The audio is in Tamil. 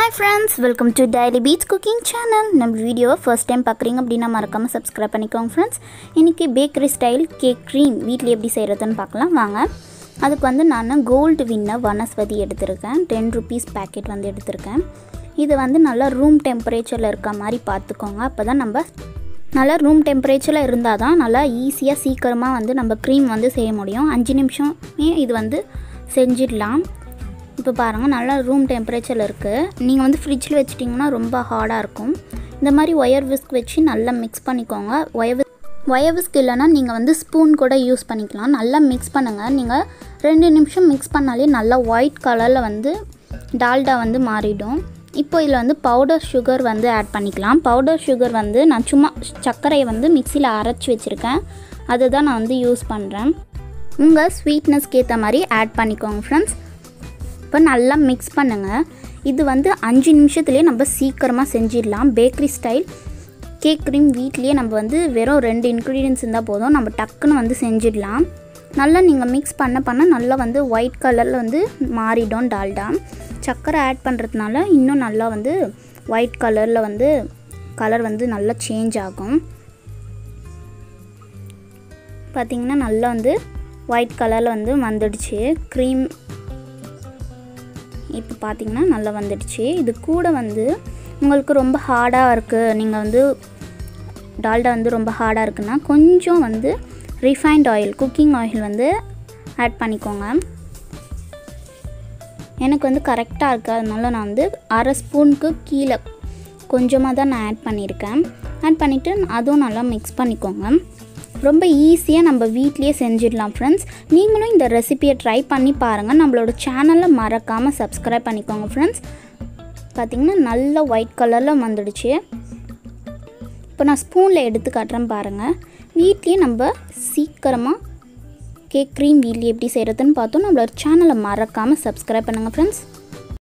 hi friends welcome to daily beats cooking channel நம்ம வீடியோவை ஃபர்ஸ்ட் டைம் பார்க்குறீங்க அப்படின்னா மறக்காமல் சப்ஸ்கிரைப் பண்ணிக்கோங்க ஃப்ரெண்ட்ஸ் இன்றைக்கி பேக்கரி ஸ்டைல் கேக் க்ரீம் வீட்டில் எப்படி செய்கிறதுன்னு பார்க்கலாம் வாங்க அதுக்கு வந்து நான் கோல்டு வின்னர் வனஸ்வதி எடுத்திருக்கேன் டென் ருபீஸ் பேக்கெட் வந்து எடுத்திருக்கேன் இது வந்து நல்லா ரூம் டெம்பரேச்சரில் இருக்க மாதிரி பார்த்துக்கோங்க அப்போ தான் நம்ம நல்லா ரூம் டெம்பரேச்சரில் இருந்தால் தான் நல்லா ஈஸியாக சீக்கிரமாக வந்து நம்ம க்ரீம் வந்து செய்ய முடியும் அஞ்சு நிமிஷமே இது வந்து செஞ்சிடலாம் இப்போ பாருங்கள் நல்லா ரூம் டெம்பரேச்சரில் இருக்குது நீங்கள் வந்து ஃப்ரிட்ஜில் வச்சிட்டிங்கன்னா ரொம்ப ஹார்டாக இருக்கும் இந்த மாதிரி ஒயர் விஸ்க் வச்சு நல்லா மிக்ஸ் பண்ணிக்கோங்க ஒயர் ஒயர் விஸ்க் இல்லைன்னா நீங்கள் வந்து ஸ்பூன் கூட யூஸ் பண்ணிக்கலாம் நல்லா மிக்ஸ் பண்ணுங்கள் நீங்கள் ரெண்டு நிமிஷம் மிக்ஸ் பண்ணாலே நல்லா ஒயிட் கலரில் வந்து டால்டா வந்து மாறிடும் இப்போ இதில் வந்து பவுடர் சுகர் வந்து ஆட் பண்ணிக்கலாம் பவுடர் சுகர் வந்து நான் சும்மா சர்க்கரையை வந்து மிக்சியில் அரைச்சி வச்சுருக்கேன் அதுதான் நான் வந்து யூஸ் பண்ணுறேன் உங்கள் ஸ்வீட்னஸ்க்கு ஏற்ற மாதிரி ஆட் பண்ணிக்கோங்க ஃப்ரெண்ட்ஸ் இப்போ நல்லா மிக்ஸ் பண்ணுங்கள் இது வந்து அஞ்சு நிமிஷத்துலேயே நம்ம சீக்கிரமாக செஞ்சிடலாம் பேக்கரி ஸ்டைல் கேக் க்ரீம் வீட்லேயே நம்ம வந்து வெறும் ரெண்டு இன்க்ரீடியன்ஸ் இருந்தால் போதும் நம்ம டக்குன்னு வந்து செஞ்சிடலாம் நல்லா நீங்கள் மிக்ஸ் பண்ண பண்ண நல்லா வந்து ஒயிட் கலரில் வந்து மாறிடும் டால்டா சர்க்கரை ஆட் பண்ணுறதுனால இன்னும் நல்லா வந்து ஒயிட் கலரில் வந்து கலர் வந்து நல்லா சேஞ்ச் ஆகும் பார்த்திங்கன்னா நல்லா வந்து ஒயிட் கலரில் வந்து வந்துடுச்சு க்ரீம் இப்போ பார்த்தீங்கன்னா நல்லா வந்துடுச்சு இது கூட வந்து உங்களுக்கு ரொம்ப ஹார்டாக இருக்குது நீங்கள் வந்து டால்டா வந்து ரொம்ப ஹார்டாக இருக்குன்னா கொஞ்சம் வந்து ரிஃபைண்ட் ஆயில் குக்கிங் ஆயில் வந்து ஆட் பண்ணிக்கோங்க எனக்கு வந்து கரெக்டாக இருக்குது அதனால நான் வந்து அரை ஸ்பூனுக்கு கீழே கொஞ்சமாக தான் நான் ஆட் பண்ணியிருக்கேன் ஆட் பண்ணிவிட்டு அதுவும் நல்லா மிக்ஸ் பண்ணிக்கோங்க ரொம்ப ஈஸியாக நம்ம வீட்லேயே செஞ்சிடலாம் ஃப்ரெண்ட்ஸ் நீங்களும் இந்த ரெசிபியை ட்ரை பண்ணி பாருங்கள் நம்மளோட சேனலை மறக்காமல் சப்ஸ்கிரைப் பண்ணிக்கோங்க ஃப்ரெண்ட்ஸ் பார்த்திங்கன்னா நல்ல ஒயிட் கலரில் வந்துடுச்சு இப்போ நான் ஸ்பூனில் எடுத்து காட்டுறேன் பாருங்கள் வீட்லேயே நம்ம சீக்கிரமாக கேக் க்ரீம் வீட்லேயே எப்படி செய்கிறதுன்னு பார்த்தோம் நம்மளோட சேனலை மறக்காமல் சப்ஸ்கிரைப் பண்ணுங்கள் ஃப்ரெண்ட்ஸ்